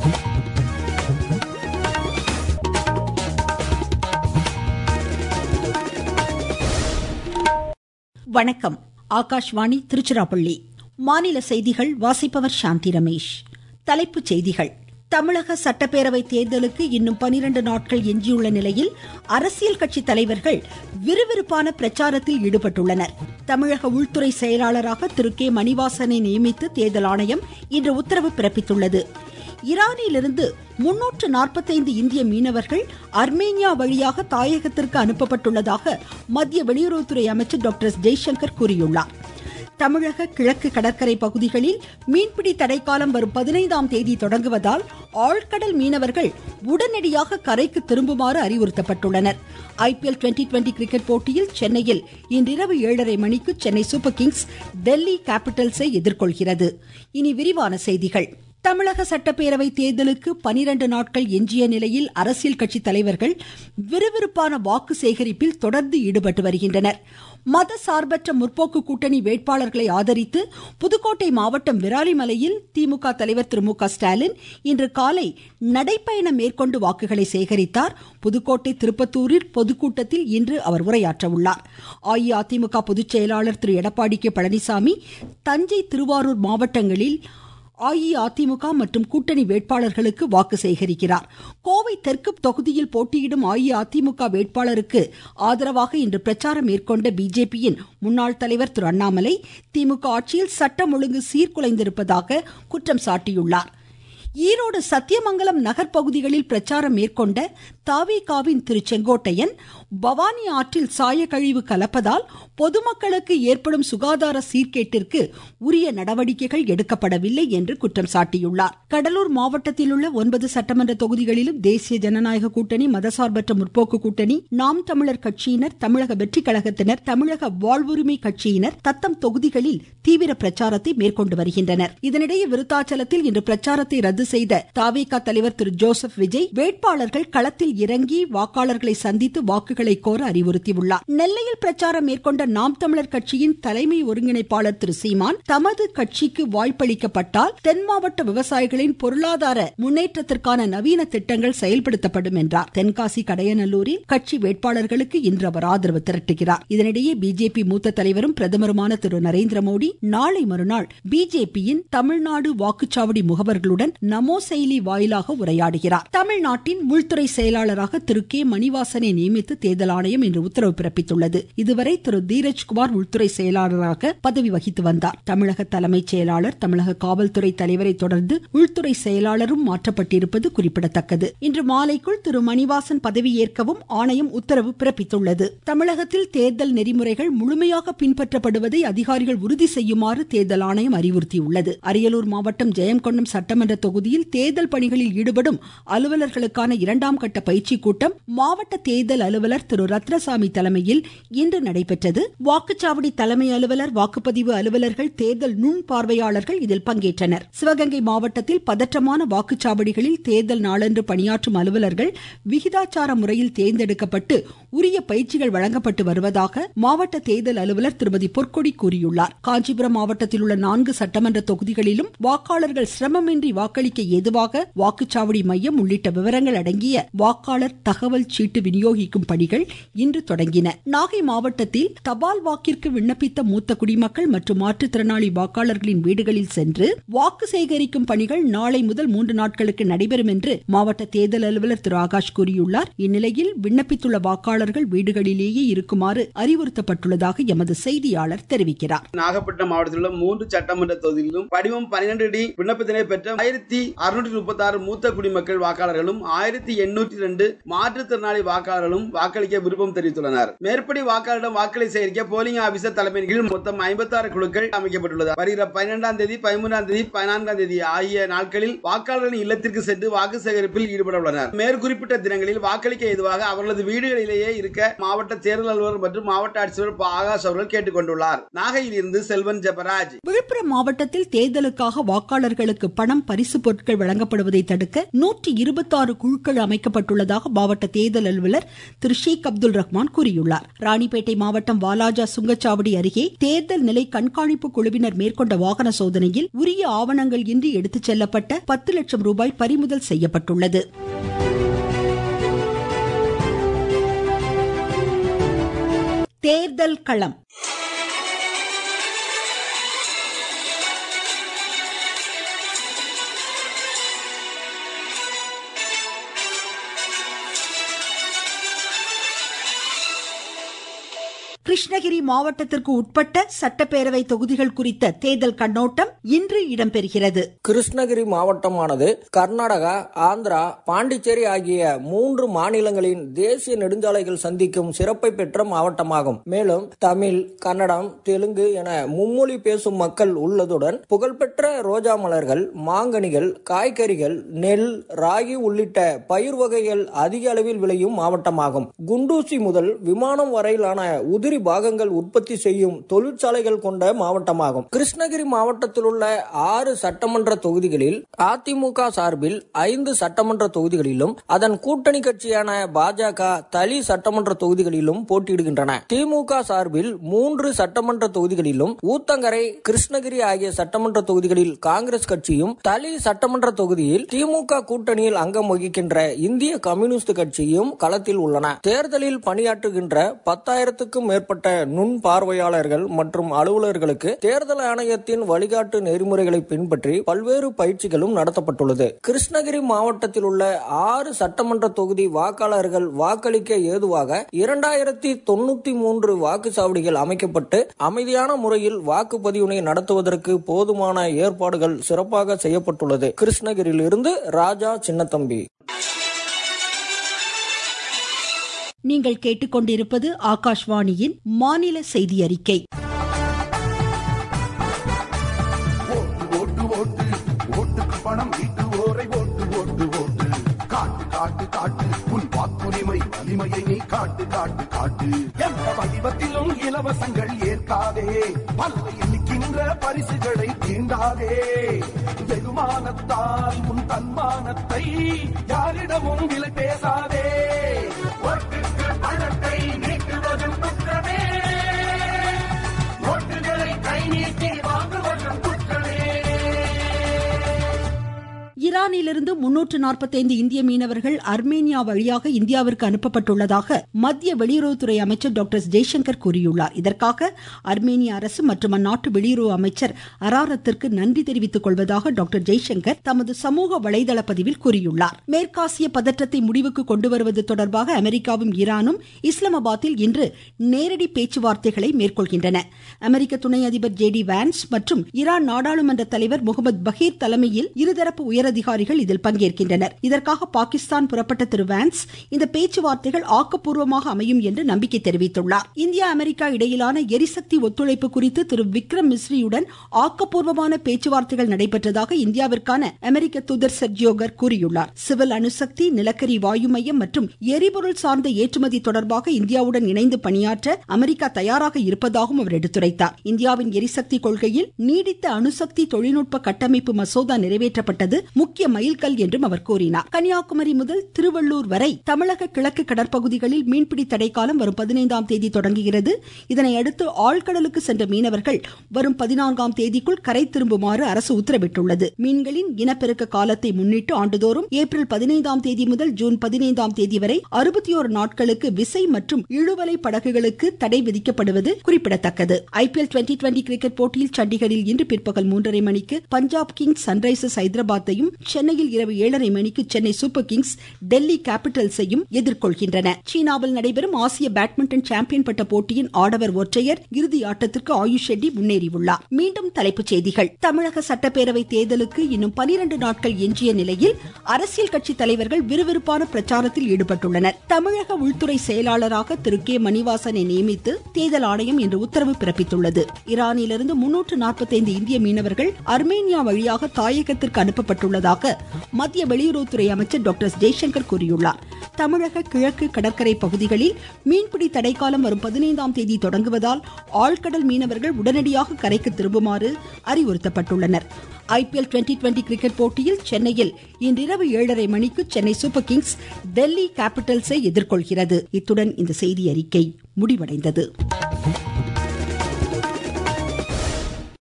வணக்கம் ஆகாஷ்வாணி திருச்சிராப்பள்ளி மாநில செய்திகள் வாசிப்பவர் சாந்தி ரமேஷ் தலைப்புச் செய்திகள் தமிழக சட்டப்பேரவை தேர்தலுக்கு இன்னும் பனிரெண்டு நாட்கள் எஞ்சியுள்ள நிலையில் அரசியல் கட்சி தலைவர்கள் விறுவிறுப்பான பிரச்சாரத்தில் ஈடுபட்டுள்ளனர் தமிழக உள்துறை செயலாளராக திரு கே மணிவாசனை நியமித்து தேர்தல் ஆணையம் இன்று உத்தரவு பிறப்பித்துள்ளது ஈரானிலிருந்து முன்னூற்று நாற்பத்தைந்து இந்திய மீனவர்கள் அர்மேனியா வழியாக தாயகத்திற்கு அனுப்பப்பட்டுள்ளதாக மத்திய வெளியுறவுத்துறை அமைச்சர் டாக்டர் எஸ் ஜெய்சங்கர் கூறியுள்ளார் தமிழக கிழக்கு கடற்கரை பகுதிகளில் மீன்பிடி தடைக்காலம் வரும் பதினைந்தாம் தேதி தொடங்குவதால் ஆழ்கடல் மீனவர்கள் உடனடியாக கரைக்கு திரும்புமாறு அறிவுறுத்தப்பட்டுள்ளனர் ஐபிஎல் டுவெண்டி டுவெண்டி கிரிக்கெட் போட்டியில் சென்னையில் இன்றிரவு ஏழரை மணிக்கு சென்னை சூப்பர் கிங்ஸ் டெல்லி கேபிட்டல்ஸை எதிர்கொள்கிறது இனி விரிவான செய்திகள் தமிழக சட்டப்பேரவை தேர்தலுக்கு பனிரெண்டு நாட்கள் எஞ்சிய நிலையில் அரசியல் கட்சி தலைவர்கள் விறுவிறுப்பான வாக்கு சேகரிப்பில் தொடர்ந்து ஈடுபட்டு வருகின்றனர் மத சார்பற்ற முற்போக்கு கூட்டணி வேட்பாளர்களை ஆதரித்து புதுக்கோட்டை மாவட்டம் விராலிமலையில் திமுக தலைவர் திரு மு க ஸ்டாலின் இன்று காலை நடைப்பயணம் மேற்கொண்டு வாக்குகளை சேகரித்தார் புதுக்கோட்டை திருப்பத்தூரில் பொதுக்கூட்டத்தில் இன்று அவர் உரையாற்ற உள்ளார் அஇஅதிமுக பொதுச் செயலாளர் திரு எடப்பாடி கே பழனிசாமி தஞ்சை திருவாரூர் மாவட்டங்களில் அஇஅதிமுக மற்றும் கூட்டணி வேட்பாளர்களுக்கு வாக்கு சேகரிக்கிறார் கோவை தெற்கு தொகுதியில் போட்டியிடும் அஇஅதிமுக வேட்பாளருக்கு ஆதரவாக இன்று பிரச்சாரம் மேற்கொண்ட பிஜேபியின் முன்னாள் தலைவர் திரு அண்ணாமலை திமுக ஆட்சியில் சட்டம் ஒழுங்கு சீர்குலைந்திருப்பதாக குற்றம் சாட்டியுள்ளார் ஈரோடு சத்தியமங்கலம் நகர் பகுதிகளில் பிரச்சாரம் மேற்கொண்ட தாவேகாவின் திரு செங்கோட்டையன் பவானி ஆற்றில் சாயக்கழிவு கலப்பதால் பொதுமக்களுக்கு ஏற்படும் சுகாதார சீர்கேட்டிற்கு உரிய நடவடிக்கைகள் எடுக்கப்படவில்லை என்று குற்றம் சாட்டியுள்ளார் கடலூர் மாவட்டத்தில் உள்ள ஒன்பது சட்டமன்ற தொகுதிகளிலும் தேசிய ஜனநாயக கூட்டணி மதசார்பற்ற முற்போக்கு கூட்டணி நாம் தமிழர் கட்சியினர் தமிழக வெற்றி கழகத்தினர் தமிழக வாழ்வுரிமை கட்சியினர் தத்தம் தொகுதிகளில் தீவிர பிரச்சாரத்தை மேற்கொண்டு வருகின்றனர் இதனிடையே விருத்தாச்சலத்தில் இன்று பிரச்சாரத்தை ரத்து செய்த தாவேகா தலைவர் திரு ஜோசப் விஜய் வேட்பாளர்கள் களத்தில் இறங்கி வாக்காளர்களை சந்தித்து வாக்குகளை கோர அறிவுறுத்தியுள்ளார் நெல்லையில் பிரச்சாரம் மேற்கொண்ட நாம் தமிழர் கட்சியின் தலைமை ஒருங்கிணைப்பாளர் திரு சீமான் தமது கட்சிக்கு வாய்ப்பளிக்கப்பட்டால் தென் மாவட்ட விவசாயிகளின் பொருளாதார முன்னேற்றத்திற்கான நவீன திட்டங்கள் செயல்படுத்தப்படும் என்றார் தென்காசி கடையநல்லூரில் கட்சி வேட்பாளர்களுக்கு இன்று அவர் ஆதரவு திரட்டுகிறார் இதனிடையே பிஜேபி மூத்த தலைவரும் பிரதமருமான திரு நரேந்திர மோடி நாளை மறுநாள் பிஜேபியின் தமிழ்நாடு வாக்குச்சாவடி முகவர்களுடன் நமோ செயலி வாயிலாக உரையாடுகிறார் தமிழ்நாட்டின் உள்துறை செயலாளராக திரு கே மணிவாசனை நியமித்து தேர்தல் ஆணையம் இன்று உத்தரவு பிறப்பித்துள்ளது இதுவரை திரு தீரஜ்குமார் உள்துறை செயலாளராக பதவி வகித்து வந்தார் தமிழக தலைமைச் செயலாளர் தமிழக காவல்துறை தலைவரை தொடர்ந்து உள்துறை செயலாளரும் மாற்றப்பட்டிருப்பது குறிப்பிடத்தக்கது இன்று மாலைக்குள் திரு மணிவாசன் பதவியேற்கவும் ஆணையம் உத்தரவு பிறப்பித்துள்ளது தமிழகத்தில் தேர்தல் நெறிமுறைகள் முழுமையாக பின்பற்றப்படுவதை அதிகாரிகள் உறுதி செய்யுமாறு தேர்தல் ஆணையம் அறிவுறுத்தியுள்ளது அரியலூர் மாவட்டம் ஜெயங்கொண்டம் சட்டமன்ற தொகுதியில் தேர்தல் பணிகளில் ஈடுபடும் அலுவலர்களுக்கான இரண்டாம் கட்ட பயிற்சி கூட்டம் மாவட்ட தேர்தல் அலுவலர் திரு ரத்னசாமி தலைமையில் இன்று நடைபெற்றது வாக்குச்சாவடி தலைமை அலுவலர் வாக்குப்பதிவு அலுவலர்கள் தேர்தல் நுண் பார்வையாளர்கள் இதில் பங்கேற்றனர் சிவகங்கை மாவட்டத்தில் பதற்றமான வாக்குச்சாவடிகளில் தேர்தல் நாளன்று பணியாற்றும் அலுவலர்கள் விகிதாச்சார முறையில் தேர்ந்தெடுக்கப்பட்டு உரிய பயிற்சிகள் வழங்கப்பட்டு வருவதாக மாவட்ட தேர்தல் அலுவலர் திருமதி பொற்கொடி கூறியுள்ளார் காஞ்சிபுரம் மாவட்டத்தில் உள்ள நான்கு சட்டமன்ற தொகுதிகளிலும் வாக்காளர்கள் சிரமமின்றி வாக்களிக்க ஏதுவாக வாக்குச்சாவடி மையம் உள்ளிட்ட விவரங்கள் அடங்கிய வாக்காளர் தகவல் சீட்டு விநியோகிக்கும் பணிகள் இன்று தொடங்கின நாகை மாவட்டத்தில் தபால் வாக்கிற்கு விண்ணப்பித்த மூத்த குடிமக்கள் மற்றும் மாற்றுத்திறனாளி வாக்காளர்களின் வீடுகளில் சென்று வாக்கு சேகரிக்கும் பணிகள் நாளை முதல் மூன்று நாட்களுக்கு நடைபெறும் என்று மாவட்ட தேர்தல் அலுவலர் திரு ஆகாஷ் கூறியுள்ளார் இந்நிலையில் விண்ணப்பித்துள்ள வாக்காளர்கள் வீடுகளிலேயே இருக்குமாறு அறிவுறுத்தப்பட்டுள்ளதாக எமது செய்தியாளர் தெரிவிக்கிறார் நாகப்பட்டினம் மாவட்டத்தில் உள்ள மூன்று சட்டமன்ற தொகுதிகளிலும் படிவம் பன்னிரண்டு டி விண்ணப்பத்தினை பெற்ற ஆயிரத்தி அறுநூற்றி முப்பத்தி ஆறு மூத்த குடிமக்கள் வாக்காளர்களும் ஆயிரத்தி எண்ணூற்றி ரெண்டு மாற்றுத்திறனாளி வாக்காளர்களும் வாக்களிக்க விருப்பம் தெரிவித்துள்ளனர் மேற்படி வாக்காளரிடம் வாக்களை சேகரிக்க போலிங் ஆபீசர் தலைமையின் கீழ் மொத்தம் ஐம்பத்தி ஆறு குழுக்கள் அமைக்கப்பட்டுள்ளது வருகிற பன்னிரெண்டாம் தேதி பதிமூன்றாம் தேதி பதினான்காம் தேதி ஆகிய நாட்களில் வாக்காளர்களின் இல்லத்திற்கு சென்று வாக்கு சேகரிப்பில் ஈடுபட உள்ளனர் மேற்குறிப்பிட்ட தினங்களில் வாக்களிக்க ஏதுவாக அவர்களது வீடுகளிலேயே இருக்க மாவட்ட தேர்தல் அலுவலர் மற்றும் மாவட்ட ஆட்சியர் ப. ஆகாஷ் அவர்கள் கேட்டுக் கொண்டுள்ளார் நாகையில் இருந்து செல்வன் ஜெபராஜ் விழுப்புரம் மாவட்டத்தில் தேர்தலுக்காக வாக்காளர்களுக்கு பணம் பரிசு பொருட்கள் வழங்கப்படுவதை தடுக்க நூற்றி இருபத்தாறு குழுக்கள் அமைக்கப்பட்டுள்ள செய்யப்பட்டுள்ளதாக மாவட்ட தேர்தல் அலுவலர் திரு ஷேக் அப்துல் ரஹ்மான் கூறியுள்ளார் ராணிப்பேட்டை மாவட்டம் வாலாஜா சுங்கச்சாவடி அருகே தேர்தல் நிலை கண்காணிப்பு குழுவினர் மேற்கொண்ட வாகன சோதனையில் உரிய ஆவணங்கள் இன்றி எடுத்துச் செல்லப்பட்ட பத்து லட்சம் ரூபாய் பறிமுதல் செய்யப்பட்டுள்ளது தேர்தல் களம் கிருஷ்ணகிரி மாவட்டத்திற்கு உட்பட்ட சட்டப்பேரவை தொகுதிகள் குறித்த தேர்தல் கண்ணோட்டம் இன்று இடம்பெறுகிறது கிருஷ்ணகிரி மாவட்டமானது கர்நாடகா ஆந்திரா பாண்டிச்சேரி ஆகிய மூன்று மாநிலங்களின் தேசிய நெடுஞ்சாலைகள் சந்திக்கும் சிறப்பை பெற்ற மாவட்டமாகும் மேலும் தமிழ் கன்னடம் தெலுங்கு என மும்மொழி பேசும் மக்கள் உள்ளதுடன் புகழ்பெற்ற ரோஜா மலர்கள் மாங்கனிகள் காய்கறிகள் நெல் ராகி உள்ளிட்ட பயிர் வகைகள் அதிக அளவில் விளையும் மாவட்டமாகும் குண்டூசி முதல் விமானம் வரையிலான உதிரி பாகங்கள் உற்பத்தி செய்யும் தொழிற்சாலைகள் கொண்ட மாவட்டமாகும் கிருஷ்ணகிரி மாவட்டத்தில் உள்ள ஆறு சட்டமன்ற தொகுதிகளில் அதிமுக சார்பில் ஐந்து சட்டமன்ற தொகுதிகளிலும் அதன் கூட்டணி கட்சியான பாஜக தளி சட்டமன்ற தொகுதிகளிலும் போட்டியிடுகின்றன திமுக சார்பில் மூன்று சட்டமன்ற தொகுதிகளிலும் ஊத்தங்கரை கிருஷ்ணகிரி ஆகிய சட்டமன்ற தொகுதிகளில் காங்கிரஸ் கட்சியும் தளி சட்டமன்ற தொகுதியில் திமுக கூட்டணியில் அங்கம் வகிக்கின்ற இந்திய கம்யூனிஸ்ட் கட்சியும் களத்தில் உள்ளன தேர்தலில் பணியாற்றுகின்ற பத்தாயிரத்துக்கும் மேற்பட்ட நுண் பார்வையாளர்கள் மற்றும் அலுவலர்களுக்கு தேர்தல் ஆணையத்தின் வழிகாட்டு நெறிமுறைகளை பின்பற்றி பல்வேறு பயிற்சிகளும் நடத்தப்பட்டுள்ளது கிருஷ்ணகிரி மாவட்டத்தில் உள்ள ஆறு சட்டமன்ற தொகுதி வாக்காளர்கள் வாக்களிக்க ஏதுவாக இரண்டாயிரத்தி தொண்ணூத்தி மூன்று வாக்குச்சாவடிகள் அமைக்கப்பட்டு அமைதியான முறையில் வாக்குப்பதிவினை நடத்துவதற்கு போதுமான ஏற்பாடுகள் சிறப்பாக செய்யப்பட்டுள்ளது கிருஷ்ணகிரியிலிருந்து ராஜா சின்னத்தம்பி நீங்கள் கேட்டுக்கொண்டிருப்பது ஆகாஷ்வாணியின் மாநில செய்தி அறிக்கை ஓட்டு ஓட்டு ஓட்டுக்கு பணம் ஈட்டுவோரை ஓட்டு ஓட்டு ஓட்டு காட்டு காட்டு காட்டு உன் வாக்குரிமை வலிமையை நீ காட்டு காட்டு காட்டு எந்த வடிவத்திலும் இலவசங்கள் ஏற்காதே பல்ல எண்ணிக்கின்ற பரிசுகளை தீண்டாதே வெகுமானத்தால் உன் தன்மானத்தை யாரிடமும் விலை பேசாதே ஓட்டுக்கு பணத்தை நீக்குவதும் குற்றமே ஓட்டுகளை கை நீட்டி வாங்குவதும் குற்றமே ஈரானிலிருந்து முன்னூற்று நாற்பத்தைந்து இந்திய மீனவர்கள் அர்மேனியா வழியாக இந்தியாவிற்கு அனுப்பப்பட்டுள்ளதாக மத்திய வெளியுறவுத்துறை அமைச்சர் டாக்டர் ஜெய்சங்கர் கூறியுள்ளார் இதற்காக அர்மேனிய அரசு மற்றும் அந்நாட்டு வெளியுறவு அமைச்சர் அராரத்திற்கு நன்றி தெரிவித்துக் கொள்வதாக டாக்டர் ஜெய்சங்கர் தமது சமூக வலைதள பதிவில் கூறியுள்ளார் மேற்காசிய பதற்றத்தை முடிவுக்கு கொண்டு வருவது தொடர்பாக அமெரிக்காவும் ஈரானும் இஸ்லாமாபாத்தில் இன்று நேரடி பேச்சுவார்த்தைகளை மேற்கொள்கின்றன அமெரிக்க துணை அதிபர் ஜே டி வான்ஸ் மற்றும் ஈரான் நாடாளுமன்ற தலைவர் முகமது பகீர் தலைமையில் இருதரப்பு உயரதிகாரிகள் இதில் பங்கேற்கின்றனர் இதற்காக பாகிஸ்தான் புறப்பட்ட திரு வான்ஸ் இந்த பேச்சுவார்த்தைகள் ஆக்கப்பூர்வமாக அமையும் என்று நம்பிக்கை தெரிவித்துள்ளார் இந்தியா அமெரிக்கா இடையிலான எரிசக்தி ஒத்துழைப்பு குறித்து திரு விக்ரம் மிஸ்ரியுடன் ஆக்கப்பூர்வமான பேச்சுவார்த்தைகள் நடைபெற்றதாக இந்தியாவிற்கான அமெரிக்க தூதர் செர்ஜியோகர் கூறியுள்ளார் சிவில் அணுசக்தி நிலக்கரி வாயு மையம் மற்றும் எரிபொருள் சார்ந்த ஏற்றுமதி தொடர்பாக இந்தியாவுடன் இணைந்து பணியாற்ற அமெரிக்கா தயாராக இருப்பதாகவும் அவர் எடுத்துரைத்தார் இந்தியாவின் எரிசக்தி கொள்கையில் நீடித்த அணுசக்தி தொழில்நுட்ப கட்டமைப்பு மசோதா நிறைவேற்றப்பட்டது முக்கிய மைல்கல் என்றும் அவர் கூறினார் கன்னியாகுமரி முதல் திருவள்ளூர் வரை தமிழக கிழக்கு கடற்பகுதிகளில் மீன்பிடி தடைக்காலம் வரும் பதினைந்தாம் தேதி தொடங்குகிறது இதனையடுத்து ஆழ்கடலுக்கு சென்ற மீனவர்கள் வரும் பதினான்காம் தேதிக்குள் கரை திரும்புமாறு அரசு உத்தரவிட்டுள்ளது மீன்களின் இனப்பெருக்க காலத்தை முன்னிட்டு ஆண்டுதோறும் ஏப்ரல் பதினைந்தாம் தேதி முதல் ஜூன் பதினைந்தாம் தேதி வரை அறுபத்தி ஒரு நாட்களுக்கு விசை மற்றும் இழுவலை படகுகளுக்கு தடை விதிக்கப்படுவது குறிப்பிடத்தக்கது ஐபிஎல் டுவெண்டி டுவெண்டி கிரிக்கெட் போட்டியில் சண்டிகரில் இன்று பிற்பகல் மூன்றரை மணிக்கு பஞ்சாப் கிங்ஸ் சன்ரைசர்ஸ் ஹைதராபாத்தையும் சென்னையில் இரவு ஏழரை மணிக்கு சென்னை சூப்பர் கிங்ஸ் டெல்லி கேபிட்டல்ஸையும் எதிர்கொள்கின்றன சீனாவில் நடைபெறும் ஆசிய பேட்மிண்டன் சாம்பியன் பட்ட போட்டியின் ஆடவர் ஒற்றையர் இறுதி ஆட்டத்திற்கு ஆயுஷ் ஷெட்டி முன்னேறியுள்ளார் மீண்டும் தலைப்புச் செய்திகள் தமிழக சட்டப்பேரவை தேர்தலுக்கு இன்னும் பனிரெண்டு நாட்கள் எஞ்சிய நிலையில் அரசியல் கட்சி தலைவர்கள் விறுவிறுப்பான பிரச்சாரத்தில் ஈடுபட்டுள்ளனர் தமிழக உள்துறை செயலாளராக திரு கே மணிவாசனை நியமித்து தேர்தல் ஆணையம் இன்று உத்தரவு பிறப்பித்துள்ளது ஈரானிலிருந்து முன்னூற்று நாற்பத்தைந்து இந்திய மீனவர்கள் அர்மேனியா வழியாக தாயகத்திற்கு அனுப்பப்பட்டுள்ளதாக மத்திய வெளியுறவுத்துறை அமைச்சர் டாக்டர் ஜெய்சங்கர் கூறியுள்ளார் தமிழக கிழக்கு கடற்கரை பகுதிகளில் மீன்பிடி தடைக்காலம் வரும் பதினைந்தாம் தேதி தொடங்குவதால் ஆழ்கடல் மீனவர்கள் உடனடியாக கரைக்கு திரும்புமாறு அறிவுறுத்தப்பட்டுள்ளனர் ஐபிஎல் டுவெண்டி டுவெண்டி கிரிக்கெட் போட்டியில் சென்னையில் இன்றிரவு ஏழரை மணிக்கு சென்னை சூப்பர் கிங்ஸ் டெல்லி கேபிட்டல்ஸை எதிர்கொள்கிறது இத்துடன் இந்த செய்தி அறிக்கை முடிவடைந்தது